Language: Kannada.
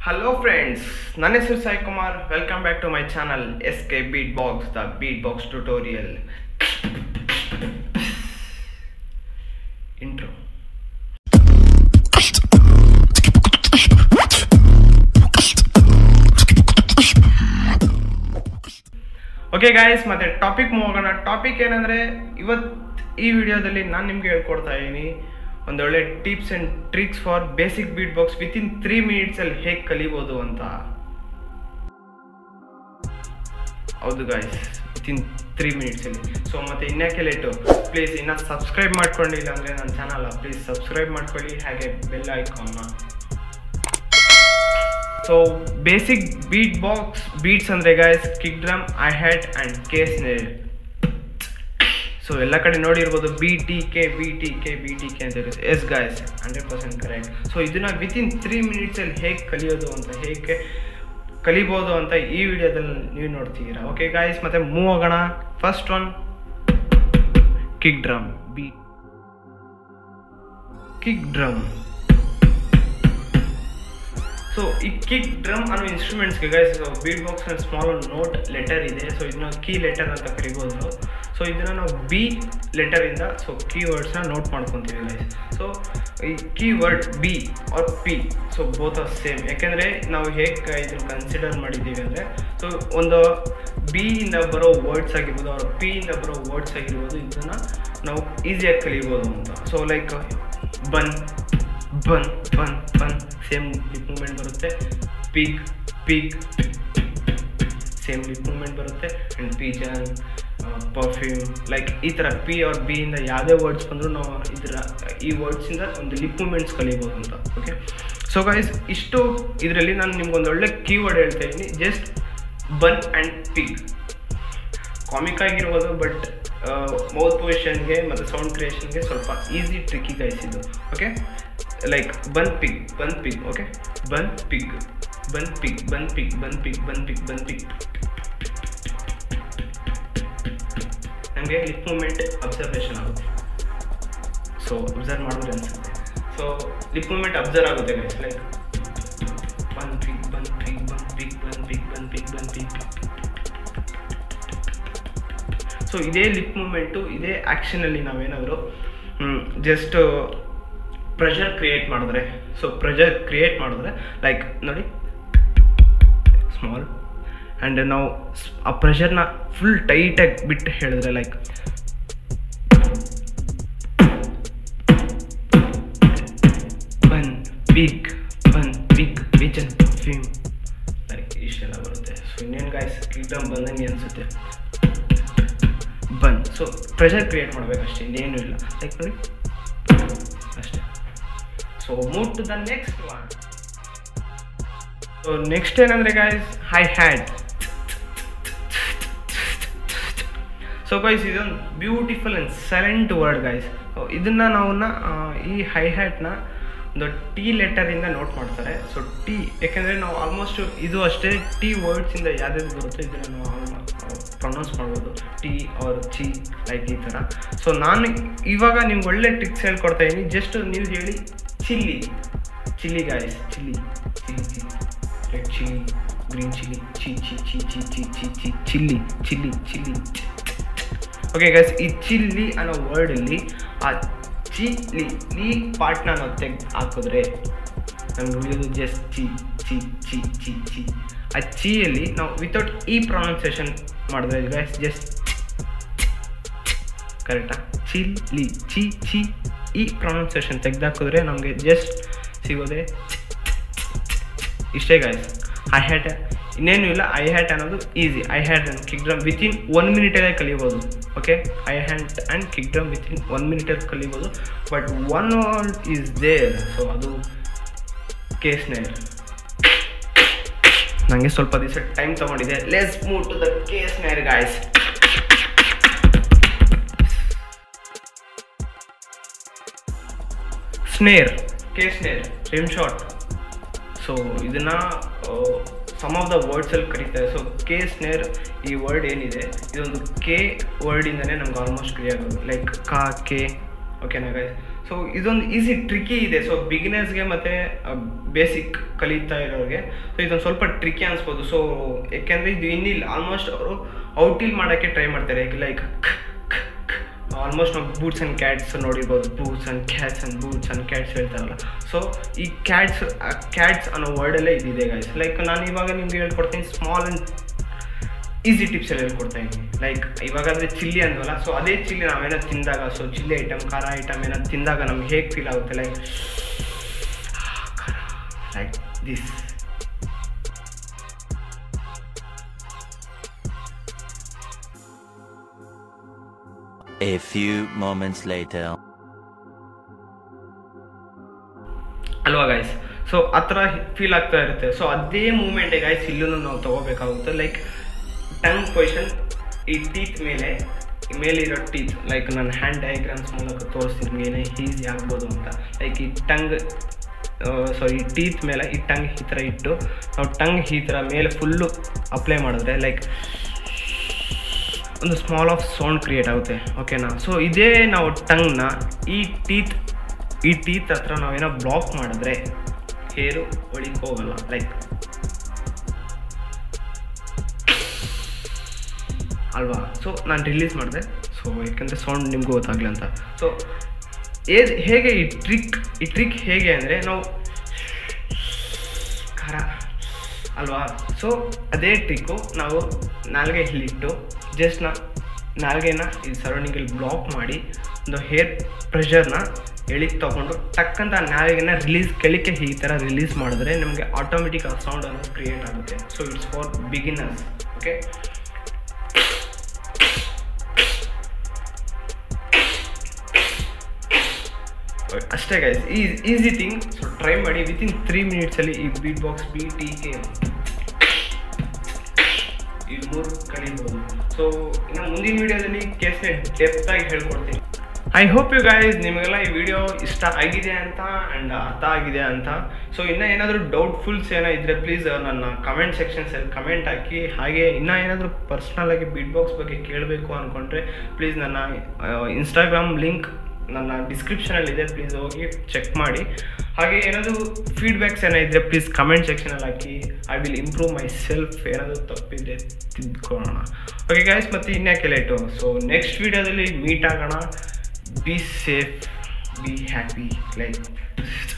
ಹಲೋ ಫ್ರೆಂಡ್ಸ್ ನನ್ನ ಹೆಸರು Sai Kumar welcome back to my channel S K beat box the beat box tutorial intro okay guys ಮತ್ತೆ ಟಾಪಿಕ್ ಹೋಗೋಣ ಟಾಪಿಕ್ ಏನಂದ್ರೆ ಇವತ್ತು ಈ ವಿಡಿಯೋದಲ್ಲಿ ನಾನು ನಿಮ್ಗೆ ಹೇಳ್ಕೊಡ್ತಾ ಇದ್ದೀನಿ ಒಂದೊಳ್ಳೆ tips and tricks for basic beat box with in three ಮಿನಿಟ್ಸಲ್ಲಿ ಹೇಗೆ ಕಲಿಬೋದು ಅಂತ ಹೌದು ಗಾಯ್ಸ್ ವಿತ್ ಇನ್ ತ್ರೀ ಮಿನಿಟ್ಸಲ್ಲಿ ಸೊ ಮತ್ತೆ ಇನ್ಯಾಕೆ ಲೇಟು ಪ್ಲೀಸ್ ಇನ್ನು ಸಬ್ಸ್ಕ್ರೈಬ್ ಮಾಡ್ಕೊಂಡಿಲ್ಲ ಅಂದರೆ ನನ್ನ ಚಾನಲ್ ಪ್ಲೀಸ್ ಸಬ್ಸ್ಕ್ರೈಬ್ ಮಾಡ್ಕೊಳ್ಳಿ ಹಾಗೆ ಬೆಲ್ ಐಕಾನ್ನ so basic beat box beats ಅಂದರೆ guys kick drum hi hat and k snare so ಎಲ್ಲ ಕಡೆ ನೋಡಿರ್ಬೋದು B T K B T K B T K ಅಂತ ಇರುತ್ತೆ yes guys hundred percent correct so ಇದನ್ನು ವಿತಿನ್ ತ್ರೀ ಮಿನಿಟ್ಸಲ್ಲಿ ಹೇಗೆ ಕಲಿಯೋದು ಅಂತ ಹೇಗೆ ಕಲಿಬೋದು ಅಂತ ಈ ವಿಡಿಯೋದಲ್ಲಿ ನೀವು ನೋಡ್ತೀರಾ ಓಕೆ ಗಾಯ್ಸ್ ಮತ್ತೆ ಮೂವ್ ಆಗೋಣ first one kick drum B kick drum so ಈ ಕಿಕ್ ಡ್ರಮ್ ಅನ್ನೋ ಇನ್ಸ್ಟ್ರೂಮೆಂಟ್ಸ್ಗೆ guys beat box and small note letter ಇದೆ ಸೊ ಇದನ್ನ ಕೀ ಲೆಟರ್ ಅಂತ ಕರಿಬೋದು ಸೊ ಇದನ್ನ ನಾವು ಬಿ ಲೆಟರಿಂದ ಸೊ ಕೀ ವರ್ಡ್ಸ್ನ ನೋಟ್ ಮಾಡ್ಕೊತೀವಿ ಗೈಸ್ ಸೊ ಈ key word B or P so both are same ಯಾಕೆಂದರೆ ನಾವು ಹೇಗೆ ಇದನ್ನು ಕನ್ಸಿಡರ್ ಮಾಡಿದ್ದೀವಿ ಅಂದರೆ ಸೊ ಒಂದು ಬಿ ಇಂದ ಬರೋ ವರ್ಡ್ಸ್ ಆಗಿರ್ಬೋದು ಅವ್ರ ಪಿ ಇಂದ ಬರೋ ವರ್ಡ್ಸ್ ಆಗಿರ್ಬೋದು ಇದನ್ನು ನಾವು ಈಸಿಯಾಗಿ ಕಲಿಬೋದು ಅಂತ so like bun bun bun bun same lip movement ಬರುತ್ತೆ pig pig same lip movement ಬರುತ್ತೆ ಆ್ಯಂಡ್ ಪಿಜನ್ ಪರ್ಫ್ಯೂಮ್ ಲೈಕ್ ಈ ಥರ ಪಿ ಆರ್ ಬಿ ಇಂದ ಯಾವುದೇ ವರ್ಡ್ಸ್ ಬಂದರೂ ನಾವು ಇದರ ಈ ವರ್ಡ್ಸಿಂದ ಒಂದು ಲಿಪ್ ಮೂಮೆಂಟ್ಸ್ ಕಲಿಬೋದು ಅಂತ ಓಕೆ ಸೊ ಗೈಸ್ ಇಷ್ಟು ಇದರಲ್ಲಿ ನಾನು ನಿಮ್ಗೊಂದು ಒಳ್ಳೆ ಕೀವರ್ಡ್ ಹೇಳ್ತಾ ಇದ್ದೀನಿ just bun and pig comic ಆಗಿರ್ಬೋದು ಬಟ್ ಮೌತ್ ಪೊಸಿಷನ್ಗೆ ಮತ್ತು ಸೌಂಡ್ ಕ್ರಿಯೇಷನ್ಗೆ ಸ್ವಲ್ಪ ಈಸಿ ಟ್ರಿಕ್ಕಿ ಗೈಸ್ ಇದು okay like bun pig bun pig okay bun pig bun pig bun pig bun pig bun pig bun pig ನಮಗೆ ಲಿಪ್ ಮೂಮೆಂಟ್ ಅಬ್ಸರ್ವೇಷನ್ ಆಗುತ್ತೆ ಸೊ ಅಬ್ಸರ್ವ್ ಮಾಡಿದ್ರೆ ಅನಿಸುತ್ತೆ ಸೊ ಲಿಪ್ ಮೂಮೆಂಟ್ ಅಬ್ಸರ್ವ್ ಆಗುತ್ತೆ guys like bun pig bun pig bun pig bun pig bun pig bun pig so ಇದೇ ಲಿಪ್ ಮೂಮೆಂಟು ಇದೇ ಆ್ಯಕ್ಷನಲ್ಲಿ ನಾವೇನಾದರೂ ಜಸ್ಟ್ ಪ್ರೆಷರ್ ಕ್ರಿಯೇಟ್ ಮಾಡಿದ್ರೆ ಸೊ ಪ್ರೆಷರ್ ಕ್ರಿಯೇಟ್ ಮಾಡಿದ್ರೆ ಲೈಕ್ ನೋಡಿ ಸ್ಮಾಲ್ ಆ್ಯಂಡ್ ನಾವು ಆ ಪ್ರೆಷರ್ನ ಫುಲ್ ಟೈಟಾಗಿ ಬಿಟ್ಟು ಹೇಳಿದ್ರೆ like bun big bun big pigeon perfume like ಇಷ್ಟೆಲ್ಲ ಬರುತ್ತೆ ಸೊ ಇನ್ನೇನು ಗಾಯ್ಸ್ ಕಿಡ್ಡಮ್ ಬಂದಂಗೆ ಅನಿಸುತ್ತೆ ಬನ್ ಸೊ ಪ್ರೆಷರ್ ಕ್ರಿಯೇಟ್ ಮಾಡಬೇಕಷ್ಟೇ ಇನ್ನೇನು ಇಲ್ಲ ಲೈಕ್ ನೋಡಿ ಅಷ್ಟೇ so move to the next one so next ಏನಂದರೆ guys hi hat so guys ಇದೊಂದು beautiful and silent word guys ಇದನ್ನು ನಾವನ್ನ ಈ ಹೈ ಹ್ಯಾಟ್ನ ಒಂದು ಟಿ ಲೆಟರಿಂದ ನೋಟ್ ಮಾಡ್ತಾರೆ ಸೊ ಟಿ ಯಾಕೆಂದರೆ ನಾವು ಆಲ್ಮೋಸ್ಟ್ ಇದು ಅಷ್ಟೇ ಟಿ ವರ್ಡ್ಸಿಂದ ಯಾವ್ದು ಬರುತ್ತೆ ಇದನ್ನು ನಾವು ಪ್ರೊನೌನ್ಸ್ ಮಾಡ್ಬೋದು ಟಿ ಆರ್ ಚಿ ಲೈಕ್ ಈ ಥರ ಸೊ ನಾನು ಇವಾಗ ನಿಮ್ಗೆ ಒಳ್ಳೆ ಟ್ರಿಕ್ಸ್ ಹೇಳ್ಕೊಡ್ತಾ ಇದ್ದೀನಿ ಜಸ್ಟ್ ನೀವು ಹೇಳಿ chilli chilli guys chilli chilli chilli red chilli green chilli ಚಿ ಚಿ ಚಿ ಚಿ ಚಿ ಚಿ ಚಿ chilli chilli chilli okay guys ಈ ಚಿಲ್ಲಿ ಅನ್ನೋ ವರ್ಡಲ್ಲಿ ಆ ಚಿಲ್ಲಿ ಈ ಪಾರ್ಟ್ನ ನಾವು ತೆಗೆದು ಹಾಕಿದ್ರೆ ನಮ್ಗೆ ಉಳಿಯೋದು ಜಸ್ಟ್ ಚಿ ಚಿ ಚಿ ಚಿ ಚಿ ಆ ಚಿಯಲ್ಲಿ ನಾವು ವಿತೌಟ್ ಈ ಪ್ರೊನೌನ್ಸಿಯೇಷನ್ ಮಾಡಿದ್ರೆ ಗೈಸ್ ಜಸ್ಟ್ ಕರೆಕ್ಟಾ ಚಿಲ್ಲಿ ಚಿ ಚಿ ಈ ಪ್ರೊನೌನ್ಸಿಯೇಷನ್ ತೆಗೆದಾಕಿದ್ರೆ ನಮಗೆ ಜಸ್ಟ್ ಸಿಗೋದೆ ಇಷ್ಟೇ ಗಾಯ್ಸ್ ಐ ಹ್ಯಾಟ್ ಇನ್ನೇನು ಇಲ್ಲ ಐ ಹ್ಯಾಟ್ ಅನ್ನೋದು easy hi hat and kick drum within one ಮಿನಿಟಲ್ಲೇ ಕಲಿಬೋದು okay hi hat and kick drum within one ಮಿನಿಟಲ್ಲಿ ಕಲಿಬೋದು but one word is there so ಅದು ಕೇಸ್ನೇರ್ ನನಗೆ ಸ್ವಲ್ಪ ದಿವಸ ಟೈಮ್ ತೊಗೊಂಡಿದೆ let's move to the k snare guys snare K snare rim shot so ಇದನ್ನು ಸಮ್ ಆಫ್ ದ ವರ್ಡ್ಸಲ್ಲಿ ಕರೀತಾರೆ ಸೊ ಕೆ ಸ್ನೇರ್ ಈ ವರ್ಡ್ ಏನಿದೆ ಇದೊಂದು ಕೆ ವರ್ಡಿಂದನೇ ನಮ್ಗೆ ಆಲ್ಮೋಸ್ಟ್ ಕ್ಲಿಯರ್ ಆಗೋದು ಲೈಕ್ ಕಾ ಕೆ ಓಕೆನಾ ಗೈಸ್ ಸೊ ಇದೊಂದು ಈಸಿ ಟ್ರಿಕಿ ಇದೆ ಸೊ ಬಿಗಿನರ್ಸ್ಗೆ ಮತ್ತು ಬೇಸಿಕ್ ಕಲಿತಾ ಇರೋರಿಗೆ ಸೊ ಇದೊಂದು ಸ್ವಲ್ಪ ಟ್ರಿಕಿ ಅನ್ಸ್ಬೋದು ಸೊ ಯಾಕೆಂದರೆ ಇದು ಇನ್ನಿಲ್ಲ ಆಲ್ಮೋಸ್ಟ್ ಅವರು ಔಟಿಲ್ ಮಾಡೋಕ್ಕೆ ಟ್ರೈ ಮಾಡ್ತಾರೆ ಲೈಕ್ ಆಲ್ಮೋಸ್ಟ್ ನಾವು ಬೂಟ್ಸ್ ಆ್ಯಂಡ್ ಕ್ಯಾಟ್ಸ್ ನೋಡಿರ್ಬೋದು boots and cats and boots and cats ಹೇಳ್ತಾರಲ್ಲ ಸೊ ಈ ಕ್ಯಾಟ್ಸ್ ಕ್ಯಾಟ್ಸ್ ಅನ್ನೋ ವರ್ಡಲ್ಲೇ ಇದಿದೆ ಗೈಸ್ ಲೈಕ್ ನಾನು ಇವಾಗ ನಿಮ್ಗೆ ಹೇಳ್ಕೊಡ್ತೀನಿ ಸ್ಮಾಲ್ ಆ್ಯಂಡ್ ಈಸಿ ಟಿಪ್ಸ್ ಎಲ್ಲ ಹೇಳ್ಕೊಡ್ತಾ ಇದ್ದೀನಿ ಲೈಕ್ ಇವಾಗಾದರೆ ಚಿಲ್ಲಿ ಅಂದ್ವಲ್ಲ ಸೊ ಅದೇ ಚಿಲ್ಲಿ ನಾವೇನೋ ತಿಂದಾಗ ಸೊ ಚಿಲ್ಲಿ ಐಟಮ್ ಖಾರ ಐಟಮ್ ಏನೋ ತಿಂದಾಗ ನಮ್ಗೆ ಹೇಗೆ ಫೀಲ್ ಆಗುತ್ತೆ like like this A few moments later. ಅಲ್ವಾ ಗೈಸ್ ಸೊ ಆ ಥರ ಫೀಲ್ ಆಗ್ತಾ ಇರುತ್ತೆ ಸೊ ಅದೇ ಮೂಮೆಂಟೇ ಗೈಸ್ ಇಲ್ಲೂ ನಾವು ತಗೋಬೇಕಾಗುತ್ತೆ ಲೈಕ್ ಟಂಗ್ ಪೊಸಿಷನ್ ಈ ಟೀತ್ ಮೇಲೆ ಮೇಲಿರೋ ಟೀತ್ ಲೈಕ್ ನಾನು ಹ್ಯಾಂಡ್ ಡಯಾಗ್ರಾಮ್ಸ್ ಮೂಲಕ ತೋರಿಸ್ತೀನಿ ಏನೇ ಈಸಿ ಆಗ್ಬೋದು ಅಂತ ಲೈಕ್ ಈ ಟಂಗ್ ಸಾರಿ ಈ ಟೀತ್ ಮೇಲೆ ಈ ಟಂಗ್ ಈ ಥರ ಇಟ್ಟು ನಾವು ಟಂಗ್ ಈ ಥರ ಮೇಲೆ ಫುಲ್ಲು ಅಪ್ಲೈ ಮಾಡಿದ್ರೆ ಲೈಕ್ ಒಂದು ಸ್ಮಾಲ್ ಆಫ್ ಸೌಂಡ್ ಕ್ರಿಯೇಟ್ ಆಗುತ್ತೆ ಓಕೆನಾ ಸೊ ಇದೇ ನಾವು ಟಂಗ್ನ ಈ ಟೀತ್ ಈ ಟೀತ್ ಹತ್ರ ನಾವೇನೋ ಬ್ಲಾಕ್ ಮಾಡಿದ್ರೆ ಹೇರು ಒಳಿಕ್ ಹೋಗಲ್ಲ ಲೈಕ್ ಅಲ್ವಾ ಸೊ ನಾನು ರಿಲೀಸ್ ಮಾಡಿದೆ ಸೊ ಯಾಕೆಂದರೆ ಸೌಂಡ್ ನಿಮಗೂ ಗೊತ್ತಾಗಲಿ ಅಂತ ಸೊ ಏ ಹೇಗೆ ಈ ಟ್ರಿಕ್ ಈ ಟ್ರಿಕ್ ಹೇಗೆ ಅಂದರೆ ನಾವು ಖಾರ ಅಲ್ವಾ ಸೊ ಅದೇ ಟ್ರಿಕ್ಕು ನಾವು ನಾಲ್ಗೆ ಇಲ್ಲಿಟ್ಟು ಜಸ್ಟ್ ನಾ ನಾಲ್ಗೆನ ಈ ಸರೌಂಡಿಂಗಲ್ಲಿ ಬ್ಲಾಕ್ ಮಾಡಿ ಒಂದು ಹೇರ್ ಪ್ರೆಷರ್ನ ಎಳಿಗೆ ತೊಗೊಂಡು ಟಕ್ಕಂತ ನಾಲ್ಗೆನ ರಿಲೀಸ್ ಕೆಳಕ್ಕೆ ಈ ಥರ ರಿಲೀಸ್ ಮಾಡಿದ್ರೆ ನಮಗೆ ಆಟೋಮೆಟಿಕ್ ಆ ಸೌಂಡ್ ಅನ್ನೋದು ಕ್ರಿಯೇಟ್ ಆಗುತ್ತೆ so it's for beginners okay ಅಷ್ಟೇ ಗೈಸ್ ಈ ಈಸಿ ಥಿಂಗ್ ಸೊ ಟ್ರೈ ಮಾಡಿ ವಿತಿನ್ ತ್ರೀ ಮಿನಿಟ್ಸಲ್ಲಿ ಈ beat box B T K ಈ ಮೂರು ಕಲಿಬೋದು ಸೊ ಇನ್ನು ಮುಂದಿನ ವಿಡಿಯೋದಲ್ಲಿ ಕೇಸ್ನ ಡೆಪ್ತ್ ಆಗಿ ಹೇಳ್ಕೊಡ್ತೀನಿ ಐ ಹೋಪ್ ಯು ಗೈಸ್ ನಿಮಗೆಲ್ಲ ಈ ವಿಡಿಯೋ ಇಷ್ಟ ಆಗಿದೆ ಅಂತ ಆ್ಯಂಡ್ ಅರ್ಥ ಆಗಿದೆ ಅಂತ ಸೊ ಇನ್ನೂ ಏನಾದರೂ ಡೌಟ್ಫುಲ್ಸ್ ಏನೋ ಇದ್ದರೆ ಪ್ಲೀಸ್ ನನ್ನ ಕಮೆಂಟ್ ಸೆಕ್ಷನ್ಸಲ್ಲಿ ಕಮೆಂಟ್ ಹಾಕಿ ಹಾಗೆ ಇನ್ನೂ ಏನಾದರೂ ಪರ್ಸ್ನಲಾಗಿ ಬಿಟ್ ಬಾಕ್ಸ್ ಬಗ್ಗೆ ಕೇಳಬೇಕು ಅಂದ್ಕೊಂಡ್ರೆ ಪ್ಲೀಸ್ ನನ್ನ ಇನ್ಸ್ಟಾಗ್ರಾಮ್ ಲಿಂಕ್ ನನ್ನ ಡಿಸ್ಕ್ರಿಪ್ಷನಲ್ಲಿದೆ ಪ್ಲೀಸ್ ಹೋಗಿ ಚೆಕ್ ಮಾಡಿ ಹಾಗೆ ಏನಾದರೂ ಫೀಡ್ಬ್ಯಾಕ್ಸ್ ಏನೋ ಇದ್ದರೆ ಪ್ಲೀಸ್ ಕಮೆಂಟ್ ಸೆಕ್ಷನಲ್ಲಿ ಹಾಕಿ I will improve myself ಏನಾದರೂ ತಪ್ಪಿದ್ರೆ ತಿದ್ಕೊಳ್ಳೋಣ ಓಕೆ ಗೈಸ್ ಮತ್ತು ಇನ್ಯಾಕೆ ಲೇಟು ಸೊ ನೆಕ್ಸ್ಟ್ ವೀಡಿಯೋದಲ್ಲಿ ಮೀಟ್ ಆಗೋಣ be safe be happy like